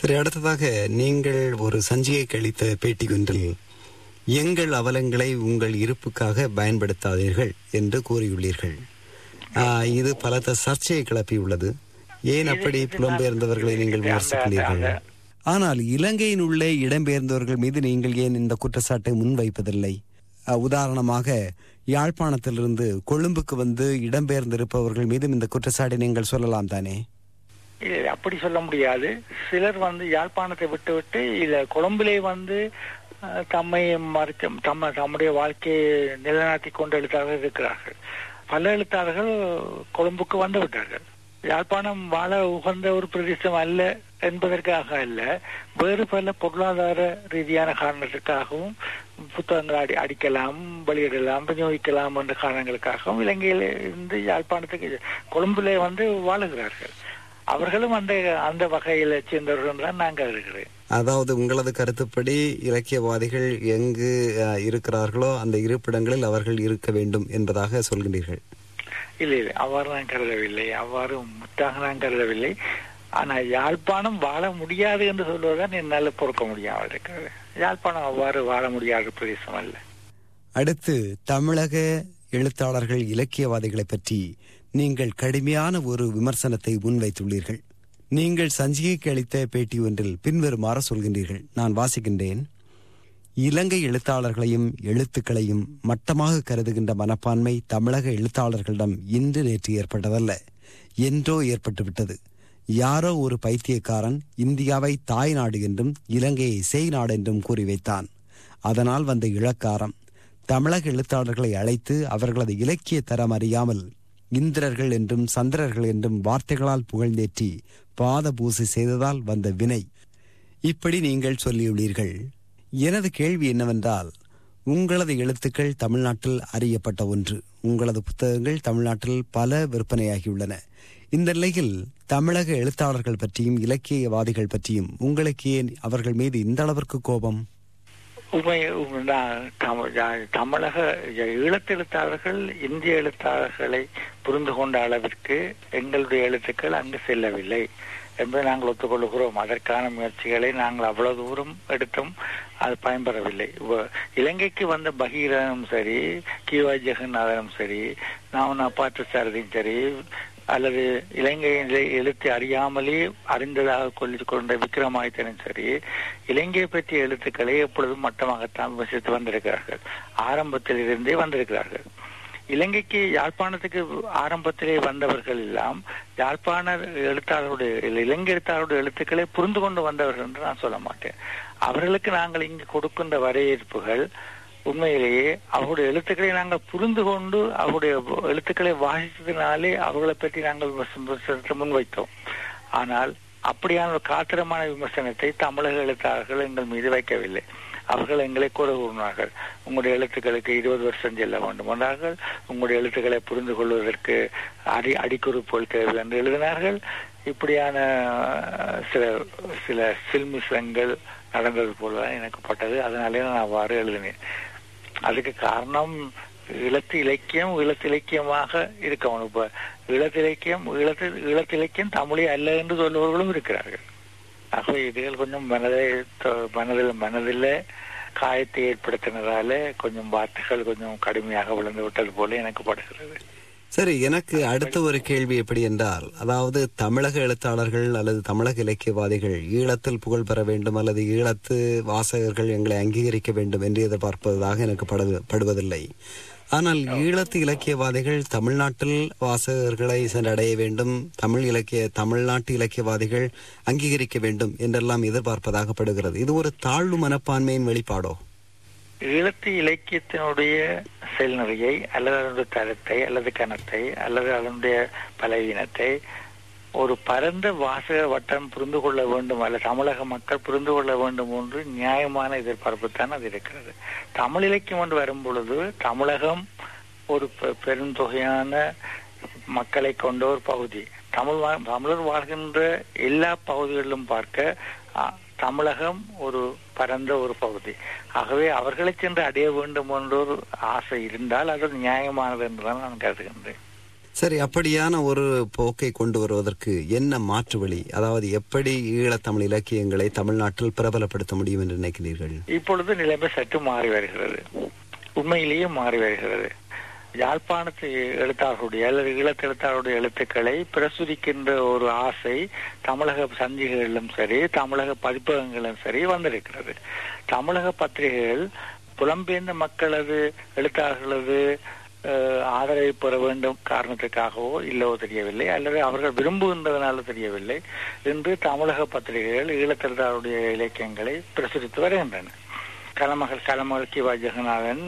சரி அடுத்ததாக நீங்கள் ஒரு சஞ்சிகை கழித்த பேட்டி ஒன்றில் எங்கள் அவலங்களை உங்கள் இருப்புக்காக பயன்படுத்தாதீர்கள் என்று கூறியுள்ளீர்கள் ஆஹ், இது பலத்த சர்ச்சையை கிளப்பியுள்ளது ஏன் அப்படி புலம்பெயர்ந்தவர்களை நீங்கள் விமர்சிக்கிறீர்கள் ஆனால் இலங்கையின் உள்ளே இடம்பெயர்ந்தவர்கள் மீது நீங்கள் ஏன் இந்த குற்றச்சாட்டை முன்வைப்பதில்லை அஹ், உதாரணமாக யாழ்ப்பாணத்திலிருந்து கொழும்புக்கு வந்து இடம்பெயர்ந்திருப்பவர்கள் மீதும் இந்த குற்றச்சாட்டை நீங்கள் சொல்லலாம் தானே இல்ல, அப்படி சொல்ல முடியாது சிலர் வந்து யாழ்ப்பாணத்தை விட்டு விட்டு இல்ல கொழும்பிலே வந்து அஹ், தம்மை மறைக்க தம்ம தம்முடைய வாழ்க்கையை நிலைநாட்டி கொண்டு எழுத்தாளர்கள் இருக்கிறார்கள் பல எழுத்தாளர்கள் கொழும்புக்கு வந்து விட்டார்கள் யாழ்ப்பாணம் வாழ உகந்த ஒரு பிரதேசம் அல்ல என்பதற்காக அல்ல வேறு பல பொருளாதார ரீதியான காரணத்திற்காகவும் புத்தகங்களை அடி அடிக்கலாம் வெளியிடலாம் விநியோகிக்கலாம் என்ற காரணங்களுக்காகவும் இலங்கையில் இருந்து யாழ்ப்பாணத்துக்கு கொழும்பிலே வந்து வாழுகிறார்கள் அவர்களும் அந்த அந்த வகையில சேர்ந்தவர்கள் தான் நான் கருதுகிறேன் அதாவது உங்களது கருத்துப்படி இலக்கியவாதிகள் எங்கு அஹ், இருக்கிறார்களோ அந்த இருப்பிடங்களில் அவர்கள் இருக்க வேண்டும் என்பதாக சொல்கின்றீர்கள் இல்லை இல்லை அவ்வாறு நான் கருதவில்லை அவ்வாறு முற்றாக நான் கருதவில்லை ஆனா யாழ்ப்பாணம் வாழ முடியாது என்று சொல்வதுதான் என்னால பொறுக்க முடியாமல் இருக்கிறது யாழ்ப்பாணம் அவ்வாறு வாழ முடியாத பிரதேசம் அல்ல அடுத்து தமிழக எழுத்தாளர்கள் இலக்கியவாதிகளை பற்றி நீங்கள் கடுமையான ஒரு விமர்சனத்தை முன்வைத்துள்ளீர்கள் நீங்கள் சஞ்சிகைக்கு அளித்த பேட்டி ஒன்றில் பின்வருமாறு சொல்கின்றீர்கள் நான் வாசிக்கின்றேன் இலங்கை எழுத்தாளர்களையும் எழுத்துக்களையும் மட்டமாக கருதுகின்ற மனப்பான்மை தமிழக எழுத்தாளர்களிடம் இன்று நேற்று ஏற்பட்டதல்ல என்றோ ஏற்பட்டுவிட்டது யாரோ ஒரு பைத்தியக்காரன் இந்தியாவை தாய் நாடு என்றும் இலங்கையை சேய் நாடு என்றும் கூறி வைத்தான் அதனால் வந்த இழக்காரம் தமிழக எழுத்தாளர்களை அழைத்து அவர்களது இலக்கிய தரம் அறியாமல் இந்திரர்கள் என்றும் சந்திரர்கள் என்றும் வார்த்தைகளால் புகழ்ந்தேற்றி பாத பூசை செய்ததால் வந்த வினை இப்படி நீங்கள் சொல்லியுள்ளீர்கள் எனது கேள்வி என்னவென்றால் உங்களது எழுத்துக்கள் தமிழ்நாட்டில் அறியப்பட்ட ஒன்று உங்களது புத்தகங்கள் தமிழ்நாட்டில் பல விற்பனையாகியுள்ளன இந்த நிலையில் தமிழக எழுத்தாளர்கள் பற்றியும் இலக்கியவாதிகள் பற்றியும் உங்களுக்கு ஏன் அவர்கள் மீது இந்த அளவிற்கு கோபம் உண்மை உண்மை- நான் தமிழ் யா- தமிழக ஈழத்தெழுத்தாளர்கள் இந்திய எழுத்தாளர்களை புரிந்து கொண்ட அளவிற்கு எங்களுடைய எழுத்துக்கள் அங்கு செல்லவில்லை என்பதை நாங்கள் ஒத்துக்கொள்கிறோம் அதற்கான முயற்சிகளை நாங்கள் அவ்வளவு தூரம் எடுத்தும் அது பயன்பெறவில்லை வ- இலங்கைக்கு வந்த பகீரனும் சரி கிவாய் ஜெகநாதனும் சரி நாம பாட்டு சாரதியும் சரி அல்லது இலங்கையிலே எழுத்து அறியாமலே அறிந்ததாக சொல்லிக் கொண்ட விக்ரமாதித்தனும் சரி இலங்கையை பற்றிய எழுத்துக்களை எப்பொழுதும் மட்டமாகத்தான் விமர்சித்து வந்திருக்கிறார்கள் ஆரம்பத்தில் இருந்தே வந்திருக்கிறார்கள் இலங்கைக்கு யாழ்ப்பாணத்துக்கு ஆரம்பத்திலே வந்தவர்கள் எல்லாம் யாழ்ப்பாண எழுத்தாளருடைய இல்ல, இலங்கை எழுத்தாளருடைய எழுத்துக்களை புரிந்து கொண்டு வந்தவர்கள் என்று நான் சொல்ல மாட்டேன் அவர்களுக்கு நாங்கள் இங்கு கொடுக்கின்ற வரவேற்புகள் உண்மையிலேயே அவருடைய எழுத்துக்களை நாங்கள் புரிந்து கொண்டு அவருடைய எழுத்துக்களை வாசித்ததினாலே அவர்களை பற்றி நாங்கள் விமர்ச- விமர்சனத்தை முன்வைத்தோம் ஆனால் அப்படியான ஒரு காத்திரமான விமர்சனத்தை தமிழக எழுத்தாளர்கள் எங்கள் மீது வைக்கவில்லை அவர்கள் எங்களை கூட கூறினார்கள் உங்களுடைய எழுத்துக்களுக்கு இருபது வருஷம் செல்ல வேண்டும் என்றார்கள் உங்களுடைய எழுத்துக்களை புரிந்து கொள்வதற்கு அடி அடிக்குறிப்புகள் தேவை என்று எழுதினார்கள் இப்படியான அஹ், சில சில சில்மிசங்கள் நடந்தது போலதான் எனக்கு பட்டது அதனாலே நான் அவ்வாறு எழுதினேன் அதுக்கு காரணம் ஈழத்து இலக்கியம் ஈழத்து இலக்கியமாக இருக்கணும் இப்ப ஈழத்து இலக்கியம் ஈழத்து ஈழத்து இலக்கியம் தமிழே அல்ல என்று சொல்பவர்களும் இருக்கிறார்கள் ஆகவே இதுகள் கொஞ்சம் மனதை தொ- மனதில் மனதில் காயத்தை ஏற்படுத்தினதால கொஞ்சம் வார்த்தைகள் கொஞ்சம் கடுமையாக விழுந்து விட்டது போல எனக்கு படுகிறது சரி எனக்கு அடுத்த ஒரு கேள்வி எப்படி என்றால் அதாவது தமிழக எழுத்தாளர்கள் அல்லது தமிழக இலக்கியவாதிகள் ஈழத்தில் புகழ் பெற வேண்டும் அல்லது ஈழத்து வாசகர்கள் எங்களை அங்கீகரிக்க வேண்டும் என்று எதிர்பார்ப்பதாக எனக்கு படு- படுவதில்லை ஆனால் ஈழத்து இலக்கியவாதிகள் தமிழ்நாட்டில் வாசகர்களை சென்றடைய வேண்டும் தமிழ் இலக்கிய தமிழ்நாட்டு இலக்கியவாதிகள் அங்கீகரிக்க வேண்டும் என்றெல்லாம் எதிர்பார்ப்பதாக படுகிறது இது ஒரு தாழ்வு மனப்பான்மையின் வெளிப்பாடோ ஈழத்து இலக்கியத்தினுடைய செயல்முறையை அல்லது அதனுடைய தரத்தை அல்லது கணத்தை அல்லது அதனுடைய பலவீனத்தை ஒரு பரந்த வாசக வட்டம் புரிந்து கொள்ள வேண்டும் அல்ல தமிழக மக்கள் புரிந்து கொள்ள வேண்டும் என்று நியாயமான எதிர்பார்ப்பு தான் அது இருக்கிறது தமிழ் இலக்கியம் என்று வரும் பொழுது தமிழகம் ஒரு பெ- பெருந்தொகையான மக்களை கொண்ட ஒரு பகுதி தமிழ் வா- தமிழர் வாழ்கின்ற எல்லா பகுதிகளிலும் பார்க்க அ, தமிழகம் ஒரு பரந்த ஒரு பகுதி ஆகவே அவர்களை சென்று அடைய வேண்டும் என்ற ஒரு ஆசை இருந்தால் அது நியாயமானது என்றுதான் நான் கருதுகின்றேன் சரி அப்படியான ஒரு போக்கை கொண்டு வருவதற்கு என்ன மாற்று வழி அதாவது எப்படி ஈழத்தமிழ் இலக்கியங்களை தமிழ்நாட்டில் பிரபலப்படுத்த முடியும் என்று நினைக்கிறீர்கள் இப்பொழுது நிலைமை சற்று மாறி வருகிறது உண்மையிலேயே மாறி வருகிறது யாழ்ப்பாணத்து எழுத்தாளருடைய அல்லது ஈழத்தெழுத்தாளருடைய எழுத்துக்களை பிரசுரிக்கின்ற ஒரு ஆசை தமிழக சஞ்சிகைகளிலும் சரி தமிழக பதிப்பகங்களிலும் சரி வந்திருக்கிறது தமிழக பத்திரிகைகள் புலம்பெயர்ந்த மக்களது எழுத்தாளர்களது அஹ், ஆதரவை பெற வேண்டும் காரணத்துக்காகவோ இல்லவோ தெரியவில்லை அல்லது அவர்கள் விரும்புகின்றதுனால தெரியவில்லை இன்று தமிழக பத்திரிகைகள் ஈழத்தெழுத்தாளருடைய இலக்கியங்களை பிரசுரித்து வருகின்றன கலமகள் கலமகள் கிவா ஜெகநாதன்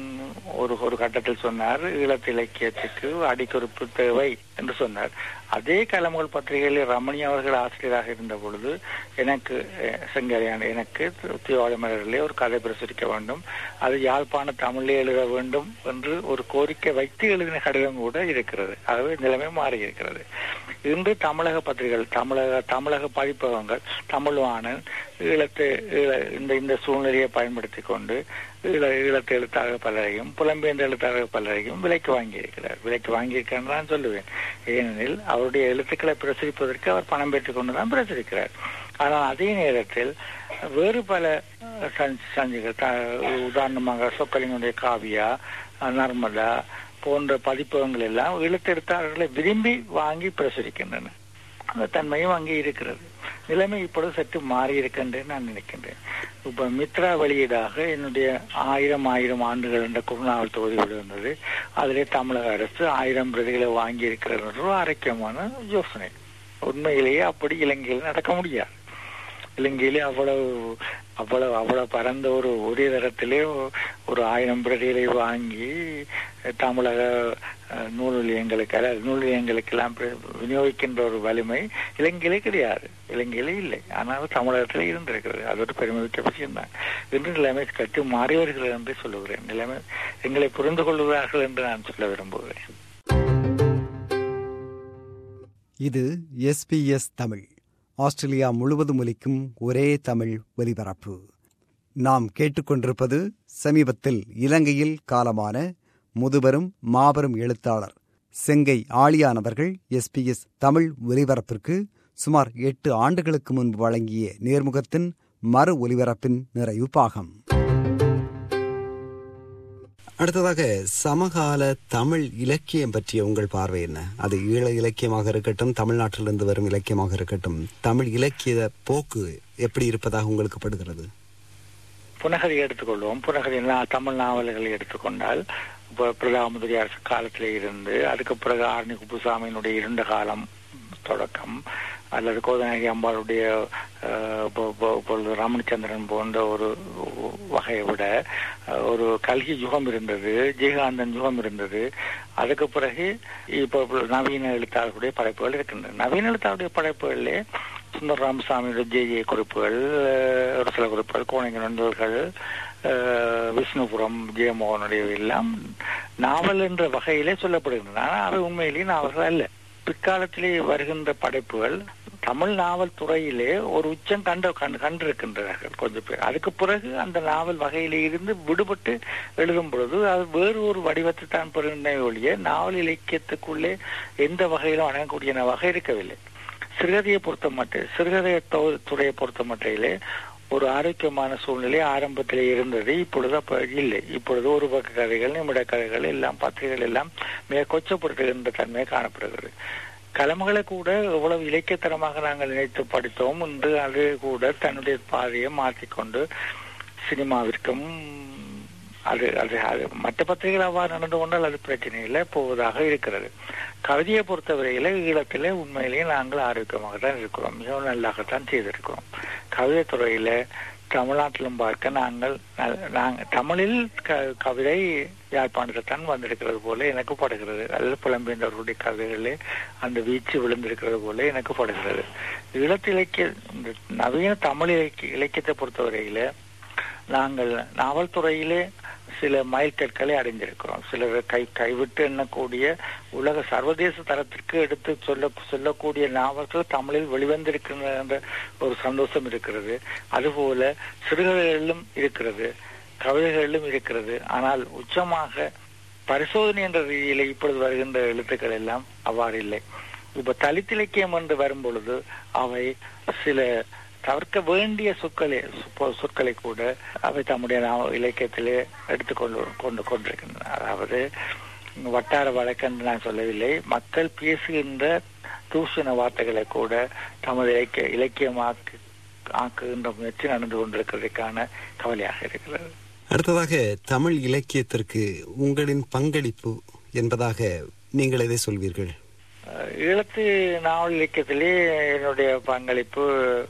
ஒரு ஒரு கட்டத்தில் சொன்னார் ஈழத்து இலக்கியத்துக்கு அடிக்குறிப்பு தேவை என்று சொன்னார் அதே கலமகள் பத்திரிகையில் ரமணி அவர்கள் ஆசிரியராக இருந்த பொழுது எனக்கு அஹ், செங்கரையான எனக்கு தியோட மலரிலே ஒரு கதை பிரசுரிக்க வேண்டும் அது யாழ்ப்பாண தமிழே எழுத வேண்டும் என்று ஒரு கோரிக்கை வைத்து எழுதின கடிதம் கூட இருக்கிறது ஆகவே நிலைமை மாறி இருக்கிறது இன்று தமிழக பத்திரிகைகள் தமிழக தமிழக பதிப்பகங்கள் தமிழ்வாணன் ஈழத்து ஈழ இந்த இந்த சூழ்நிலையை பயன்படுத்தி கொண்டு ஈழ ஈழத்து எழுத்தாளர் பலரையும் புலம்பெயர்ந்த எழுத்தாளர் பலரையும் விலைக்கு வாங்கியிருக்கிறார் விலைக்கு வாங்கியிருக்கான்னு தான் சொல்லுவேன் ஏனெனில் அவருடைய எழுத்துக்களை பிரசுரிப்பதற்கு அவர் பணம் பெற்றுக் கொண்டுதான் பிரசுரிக்கிறார் ஆனால் அதே நேரத்தில் வேறு பல அஹ், சஞ்- சஞ்சிகள் த- உதாரணமாக சொக்கலினுடைய காவியா அஹ், நர்மதா போன்ற பதிப்பகங்கள் எல்லாம் எழுத்தெழுத்தாளர்களை விரும்பி வாங்கி பிரசுரிக்கின்றன அந்த தன்மையும் அங்கே இருக்கிறது நிலைமை இப்பொழுது சற்று மாறி இருக்கின்றேன் நான் நினைக்கின்றேன் இப்ப மித்ரா வெளியீடாக என்னுடைய ஆயிரம் ஆயிரம் ஆண்டுகள் என்ற குறுநாவல் தொகுதி விழுந்தது அதிலே தமிழக அரசு ஆயிரம் பிரதிகளை வாங்கி இருக்கிறது என்ற ஒரு ஆரோக்கியமான யோசனை உண்மையிலேயே அப்படி இலங்கையில் நடக்க முடியாது இலங்கையிலே அவ்வளவு அவ்வளவு அவ்வளவு பரந்த ஒரு ஒரே தரத்திலே ஒரு ஆயிரம் பிரதிகளை வாங்கி தமிழக அஹ், நூல் நிலையங்களுக்கு அல்லது நூல் நிலையங்களுக்கெல்லாம் பிர- விநியோகிக்கின்ற ஒரு வலிமை இலங்கையிலே கிடையாது இலங்கையிலே இல்லை ஆனால் தமிழகத்திலே இருந்திருக்கிறது அது ஒரு பெருமைமிக்க விஷயம்தான் இன்று நிலைமை கட்டு மாறி வருகிறது என்று சொல்லுகிறேன் நிலைமை எங்களை புரிந்து கொள்கிறார்கள் என்று நான் சொல்ல விரும்புகிறேன் இது எஸ்பிஎஸ் தமிழ் ஆஸ்திரேலியா முழுவதும் ஒலிக்கும் ஒரே தமிழ் ஒலிபரப்பு நாம் கேட்டுக்கொண்டிருப்பது சமீபத்தில் இலங்கையில் காலமான முதுபெரும் மாபெரும் எழுத்தாளர் செங்கை ஆழியானவர்கள் எஸ்பிஎஸ் தமிழ் ஒலிபரப்பிற்கு சுமார் எட்டு ஆண்டுகளுக்கு முன்பு வழங்கிய நேர்முகத்தின் மறு ஒலிபரப்பின் நிறைவு பாகம் அடுத்ததாக சமகால தமிழ் இலக்கியம் பற்றிய உங்கள் பார்வை என்ன அது ஈழ இலக்கியமாக இருக்கட்டும் தமிழ்நாட்டிலிருந்து வரும் இலக்கியமாக இருக்கட்டும் தமிழ் இலக்கிய போக்கு எப்படி இருப்பதாக உங்களுக்கு படுகிறது புனகரி எடுத்துக்கொள்வோம் புனகரி நா- தமிழ் நாவல்களை எடுத்துக்கொண்டால் இப்போ பிரதாமதுரி அரசு காலத்திலே இருந்து அதுக்கு பிறகு ஆர்னி குப்புசாமியினுடைய இருண்ட காலம் தொடக்கம் அல்லது கோதநாயகி அம்பாளுடைய அஹ், பொ- பொ- இப்பொழுது ராமச்சந்திரன் போன்ற ஒரு வகையை விட அஹ், ஒரு கல்கி யுகம் இருந்தது ஜெயகாந்தன் யுகம் இருந்தது அதுக்கு பிறகு இப்போ நவீன எழுத்தாளர்களுடைய படைப்புகள் இருக்கின்றன நவீன எழுத்தாளருடைய படைப்புகளிலே சுந்தர ராமசாமியோட ஜே ஜே குறிப்புகள் அஹ், ஒரு சில குறிப்புகள் கோணிங்க நண்பர்கள் அஹ், விஷ்ணுபுரம் ஜெயமோகனுடைய எல்லாம் நாவல் என்ற வகையிலே சொல்லப்படுகின்றன ஆனால் அவை உண்மையிலேயே நாவல்கள் அல்ல பிற்காலத்திலே வருகின்ற படைப்புகள் தமிழ் நாவல் துறையிலே ஒரு உச்சம் கண்டு கண்டு கண்டிருக்கின்றார்கள் கொஞ்சம் பேர் அதுக்கு பிறகு அந்த நாவல் வகையிலே இருந்து விடுபட்டு எழுதும் பொழுது அது வேறு ஒரு வடிவத்தை தான் பெறுகின்ற ஒழிய நாவல் இலக்கியத்துக்குள்ளே எந்த வகையிலும் அடங்கக்கூடிய வகை இருக்கவில்லை சிறுகதையை பொறுத்த மட்டும் சிறுகதை தொ- துறையை பொறுத்த மட்டிலே ஒரு ஆரோக்கியமான சூழ்நிலை ஆரம்பத்திலே இருந்தது இப்பொழுது அப்ப இல்லை இப்பொழுது ஒரு பக்க கதைகள் நிமிட கதைகள் எல்லாம் பத்திரிகைகள் எல்லாம் மிக கொச்சப்படுத்துகின்ற தன்மை காணப்படுகிறது கலமகளை கூட எவ்வளவு இலக்கியத்தனமாக நாங்கள் நினைத்து படித்தோம் என்று அது கூட தன்னுடைய பாதையை மாற்றிக்கொண்டு சினிமாவிற்கும் அது அது அது மற்ற பத்திரிகைகள் அவ்வாறு நடந்து கொண்டால் அது பிரச்சனை இல்லை போவதாக இருக்கிறது கவிதையை பொறுத்தவரையில ஈழத்திலே உண்மையிலேயே நாங்கள் ஆரோக்கியமாக தான் இருக்கிறோம் மிகவும் நல்லாகத்தான் செய்திருக்கிறோம் கவிதை துறையில தமிழ்நாட்டிலும் பார்க்க நாங்கள் நல்- நாங்க தமிழில் க- கவிதை யாழ்ப்பாணத்தில் தான் வந்திருக்கிறது போல எனக்கு படுகிறது அல்லது புலம்பெயர்ந்தவர்களுடைய கவிதைகளிலே அந்த வீச்சு விழுந்திருக்கிறது போல எனக்கு படுகிறது ஈழத்து இலக்கிய இந்த நவீன தமிழ் இலக்கிய இலக்கியத்தை பொறுத்தவரையில நாங்கள் நாவல் துறையிலே சில மைல்கற்களை அடைந்திருக்கிறோம் சிலர் கை கைவிட்டு எண்ணக்கூடிய உலக சர்வதேச தரத்திற்கு எடுத்து சொல்ல சொல்லக்கூடிய நாவல்கள் தமிழில் வெளிவந்திருக்கின்ற என்ற ஒரு சந்தோஷம் இருக்கிறது அதுபோல சிறுகதைகளிலும் இருக்கிறது கவிதைகளிலும் இருக்கிறது ஆனால் உச்சமாக பரிசோதனை என்ற ரீதியில இப்பொழுது வருகின்ற எழுத்துக்கள் எல்லாம் அவ்வாறு இல்லை இப்ப தலித் இலக்கியம் என்று வரும் பொழுது அவை சில தவிர்க்க வேண்டிய சொற்களை சொ- சொற்களை கூட அவை தம்முடைய நா- இலக்கியத்திலே எடுத்துக்கொண்டு கொண்டு கொண்டிருக்கின்றன அதாவது வட்டார வழக்கென்று நான் சொல்லவில்லை மக்கள் பேசுகின்ற தூஷண வார்த்தைகளை கூட தமது இலக்கிய இலக்கியமாக்கு ஆக்குகின்ற முயற்சி நடந்து கொண்டிருக்கிறதுக்கான கவலையாக இருக்கிறது அடுத்ததாக தமிழ் இலக்கியத்திற்கு உங்களின் பங்களிப்பு என்பதாக நீங்கள் எதை சொல்வீர்கள் அஹ் ஈழத்து நாவல் இலக்கியத்திலே என்னுடைய பங்களிப்பு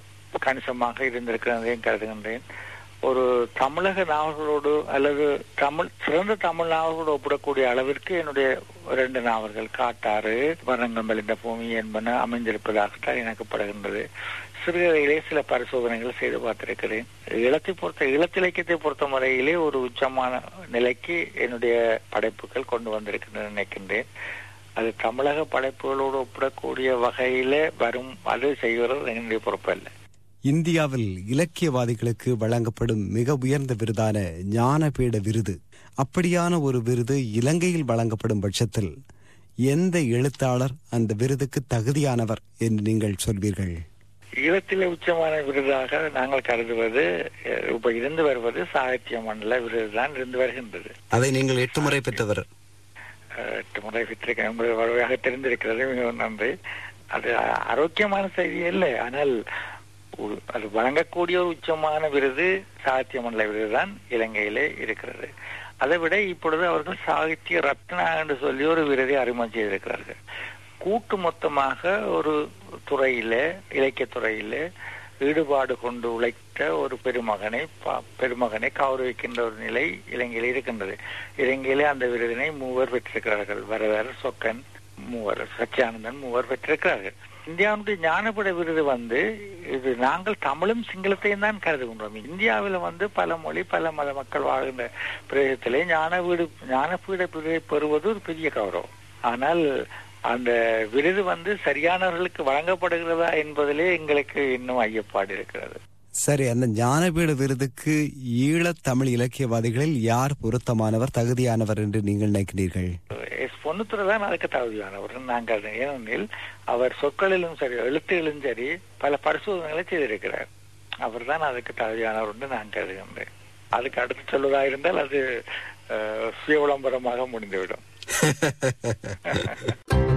கணிசமாக இருந்திருக்கிறதையும் கருதுகின்றேன் ஒரு தமிழக நாவல்களோடு அல்லது தமிழ் சிறந்த தமிழ் நாவல்களோடு ஒப்பிடக்கூடிய அளவிற்கு என்னுடைய இரண்டு நாவல்கள் காட்டாறு வர்ணங்கள் மெலிந்த பூமி என்பன அமைந்திருப்பதாகத்தான் எனக்கு படுகின்றது சிறுகதையிலே சில பரிசோதனைகள் செய்து பார்த்திருக்கிறேன் ஈழத்தை பொறுத்த ஈழத்திலக்கியத்தை பொறுத்த முறையிலே ஒரு உச்சமான நிலைக்கு என்னுடைய படைப்புகள் கொண்டு வந்திருக்கின்றன நினைக்கின்றேன் அது தமிழக படைப்புகளோடு ஒப்பிடக்கூடிய வகையில வரும் அது செய்கிறது என்னுடைய பொறுப்பு அல்ல இந்தியாவில் இலக்கியவாதிகளுக்கு வழங்கப்படும் மிக உயர்ந்த விருதான ஞானபீட விருது அப்படியான ஒரு விருது இலங்கையில் வழங்கப்படும் பட்சத்தில் எந்த எழுத்தாளர் அந்த விருதுக்கு தகுதியானவர் என்று நீங்கள் சொல்வீர்கள் ஈழத்திலே உச்சமான விருதாக நாங்கள் கருதுவது அஹ், இப்ப இருந்து வருவது சாகித்ய மண்டல விருது தான் இருந்து வருகின்றது அதை நீங்கள் எட்டு முறை பெற்றவர் அஹ், எட்டு முறை பெற்றிருக்கேன் உங்களுக்கு வலுவாக தெரிந்திருக்கிறது மிகவும் நன்றி அது அ- ஆரோக்கியமான செய்தி இல்லை ஆனால் ஒரு- அது வழங்கக்கூடிய ஒரு உச்சமான விருது சாகித்ய மண்டல விருது தான் இலங்கையிலே இருக்கிறது அதை விட இப்பொழுது அவர்கள் சாகித்ய ரத்னா என்று சொல்லி ஒரு விருதை அறிமுகம் செய்திருக்கிறார்கள் கூட்டு மொத்தமாக ஒரு துறையிலே இலக்கிய துறையிலே ஈடுபாடு கொண்டு உழைத்த ஒரு பெருமகனை பா- பெருமகனை கௌரவிக்கின்ற ஒரு நிலை இலங்கையில் இருக்கின்றது இலங்கையிலே அந்த விருதினை மூவர் பெற்றிருக்கிறார்கள் வரதர் சொக்கன் மூவர் சச்சியானந்தன் மூவர் பெற்றிருக்கிறார்கள் இந்தியாவுடைய ஞானபீட விருது வந்து இது நாங்கள் தமிழும் சிங்களத்தையும் தான் கருதுகின்றோம் இந்தியாவில் வந்து பல மொழி பல மத மக்கள் வாழ்கின்ற பிரதேசத்திலே ஞான வீடு ஞானபீட விருதை பெறுவது ஒரு பெரிய கௌரவம் ஆனால் அந்த விருது வந்து சரியானவர்களுக்கு வழங்கப்படுகிறதா என்பதிலே எங்களுக்கு இன்னும் ஐயப்பாடு இருக்கிறது சரி அந்த ஞானபீட விருதுக்கு ஈழத் தமிழ் இலக்கியவாதிகளில் யார் பொருத்தமானவர் தகுதியானவர் என்று நீங்கள் நினைக்கிறீர்கள் எஸ் பொன்னுத்துறை தான் அதுக்கு தகுதியானவர் நாங்கள் ஏனெனில் அவர் சொற்களிலும் சரி எழுத்துகளிலும் சரி பல பரிசோதனைகளை செய்திருக்கிறார் அவர் தான் அதுக்கு தகுதியானவர் என்று நான் கருதுகின்றேன் அதுக்கு அடுத்து சொல்வதா இருந்தால் அது அஹ், சுய விளம்பரமாக முடிந்துவிடும்